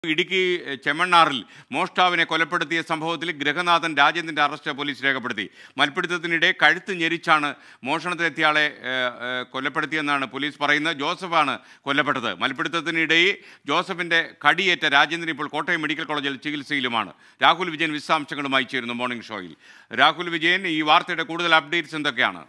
ഇടുക്കി എഹ്, ചെമ്മണ്ണാറിൽ മോഷ്ടാവിനെ കൊലപ്പെടുത്തിയ സംഭവത്തിൽ ഗൃഹനാഥൻ രാജേന്ദ്രന്റെ arrest police രേഖപ്പെടുത്തി മൽപ്പിടുത്തത്തിനിടെ കഴുത്ത് ഞെരിച്ചാണ് മോഷണത്തിലെത്തിയ ആളെ ഏഹ്, ഏഹ്, കൊലപ്പെടുത്തിയെന്നാണ് പോലീസ് പറയുന്നത് ജോസഫാണ് കൊല്ലപ്പെട്ടത് മൽപ്പിടുത്തത്തിനിടെ ജോസഫിന്റെ കടിയേറ്റ രാജേന്ദ്രൻ ഇപ്പോൾ കോട്ടയം മെഡിക്കൽ കോളേജിൽ ചികിത്സയിലുമാണ് രാഹുൽ വിജയൻ വിശദാംശങ്ങളുമായി ചേരുന്നു മോർണിംഗ് ഷോയിൽ രാഹുൽ വിജയൻ ഈ വാർത്തയുടെ കൂടുതൽ അപ്ഡേറ്റ്സ് എന്തൊക്കെയാണ്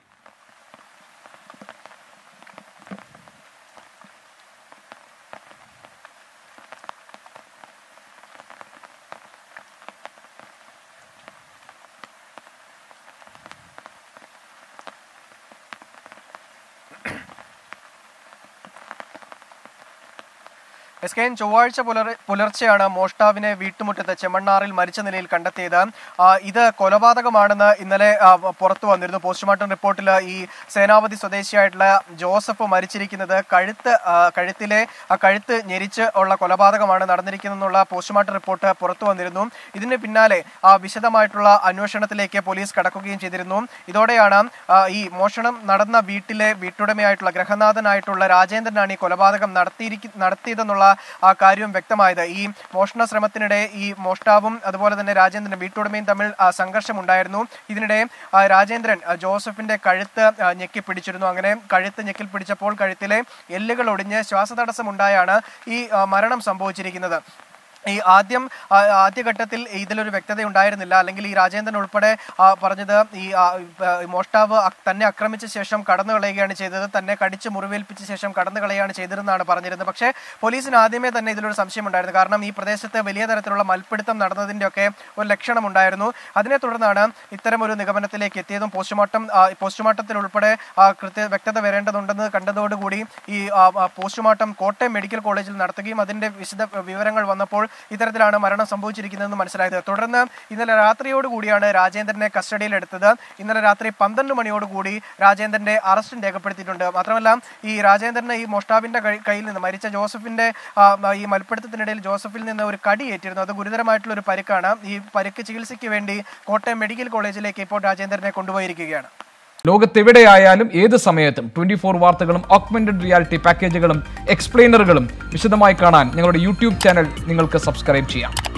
എസ് കെ എൻ ചൊവ്വാഴ്ച പുലർ പുലർച്ചെയാണ് മോഷ്ടാവിനെ വീട്ടുമുറ്റത്ത് ചെമ്മണ്ണാറിൽ മരിച്ച നിലയിൽ കണ്ടെത്തിയത് ആ, ഇത് കൊലപാതകമാണെന്ന് ഇന്നലെ ആ, പുറത്തു വന്നിരുന്നു പോസ്റ്റ്മോർട്ടം റിപ്പോർട്ടിൽ ഈ സേനാപതി സ്വദേശിയായിട്ടുള്ള ജോസഫ് മരിച്ചിരിക്കുന്നത് കഴുത്ത് ആ, കഴുത്തിലെ ആ കഴുത്ത് ഞെരിച്ച് ഉള്ള കൊലപാതകമാണ് നടന്നിരിക്കുന്നതെന്നുള്ള പോസ്റ്റ്മോർട്ടം റിപ്പോർട്ട് പുറത്തു വന്നിരുന്നു ഇതിന് പിന്നാലെ ആ, വിശദമായിട്ടുള്ള അന്വേഷണത്തിലേക്ക് പോലീസ് കടക്കുകയും ചെയ്തിരുന്നു ഇതോടെയാണ് ആ, ഈ മോഷണം നടന്ന വീട്ടിലെ വീട്ടുടമയായിട്ടുള്ള ഗ്രഹനാഥനായിട്ടുള്ള രാജേന്ദ്രനാണ് ഈ കൊലപാതകം നടത്തിയിരിക്ക നടത്തിയതെന്നുള്ള ആ കാര്യം വ്യക്തമായത് ഈ മോഷണ ശ്രമത്തിനിടെ ഈ മോഷ്ടാവും അതുപോലെ തന്നെ രാജേന്ദ്രൻ വീട്ടുടമയും തമ്മിൽ ആ, സംഘർഷമുണ്ടായിരുന്നു ഇതിനിടെ ആ, രാജേന്ദ്രൻ ആ, ജോസഫിന്റെ കഴുത്ത് ആ, ഞെക്കി പിടിച്ചിരുന്നു അങ്ങനെ കഴുത്ത് ഞെക്കിൽ പിടിച്ചപ്പോൾ കഴുത്തിലെ എല്ലുകൾ ഒടിഞ്ഞ് ശ്വാസതടസ്സം ഉണ്ടായാണ് ഈ ആ, മരണം സംഭവിച്ചിരിക്കുന്നത് ഈ ആദ്യം ആ, ആദ്യഘട്ടത്തിൽ ഇതിലൊരു വ്യക്തത ഉണ്ടായിരുന്നില്ല അല്ലെങ്കിൽ ഈ രാജേന്ദ്രൻ ഉൾപ്പെടെ ആ, പറഞ്ഞത് ഈ ആ, ആ, മോഷ്ടാവ് അ- തന്നെ ആക്രമിച്ച ശേഷം കടന്നു കളയുകയാണ് ചെയ്തത് തന്നെ കടിച്ച് മുറിവേൽപ്പിച്ച ശേഷം കടന്നു കളയുകയാണ് ചെയ്തതെന്നാണ് പറഞ്ഞിരുന്നത് പക്ഷേ പോലീസിന് ആദ്യമേ തന്നെ ഇതിലൊരു സംശയം ഉണ്ടായിരുന്നു കാരണം ഈ പ്രദേശത്ത് വലിയ തരത്തിലുള്ള മൽപ്പിടുത്തം നടന്നതിന്റെ ഒക്കെ ഒരു ലക്ഷണം ഉണ്ടായിരുന്നു അതിനെ തുടർന്നാണ് ഇത്തരം ഒരു നിഗമനത്തിലേക്ക് എത്തിയതും പോസ്റ്റ്മോർട്ടം ആ, പോസ്റ്റ്മോർട്ടത്തിൽ ഉൾപ്പെടെ ആ, കൃത്യ വ്യക്തത വരേണ്ടതുണ്ടെന്ന് കണ്ടതോടുകൂടി ഈ ആ, ആ, പോസ്റ്റ്മോർട്ടം കോട്ടയം മെഡിക്കൽ കോളേജിൽ നടത്തുകയും അതിന്റെ വിശദ വിവരങ്ങൾ വന്നപ്പോൾ ഇത്തരത്തിലാണ് മരണം സംഭവിച്ചിരിക്കുന്നതെന്ന് മനസ്സിലായത് തുടർന്ന് ഇന്നലെ രാത്രിയോടുകൂടിയാണ് രാജേന്ദ്രനെ കസ്റ്റഡിയിലെടുത്തത് ഇന്നലെ രാത്രി പന്ത്രണ്ട് മണിയോടുകൂടി രാജേന്ദ്രന്റെ അറസ്റ്റും രേഖപ്പെടുത്തിയിട്ടുണ്ട് മാത്രമല്ല ഈ രാജേന്ദ്രന് ഈ മോഷ്ടാവിന്റെ കൈ- കയ്യിൽ നിന്ന് മരിച്ച ജോസഫിന്റെ ആ, ഈ മൽപ്പിടുത്തത്തിനിടയിൽ ജോസഫിൽ നിന്ന് ഒരു കടി ഏറ്റിരുന്നു അത് ഗുരുതരമായിട്ടുള്ള ഒരു പരിക്കാണ് ഈ പരിക്ക് ചികിത്സയ്ക്ക് വേണ്ടി കോട്ടയം മെഡിക്കൽ കോളേജിലേക്ക് ഇപ്പോൾ രാജേന്ദ്രനെ കൊണ്ടുപോയിരിക്കുകയാണ് ലോകത്തെവിടെയായാലും ഏത് സമയത്തും ട്വന്റി ഫോർ വാർത്തകളും ഓഗ്മെന്റഡ് റിയാലിറ്റി പാക്കേജുകളും എക്സ്പ്ലെയിനറുകളും വിശദമായി കാണാൻ ഞങ്ങളുടെ യൂട്യൂബ് ചാനൽ നിങ്ങൾക്ക് സബ്സ്ക്രൈബ് ചെയ്യാം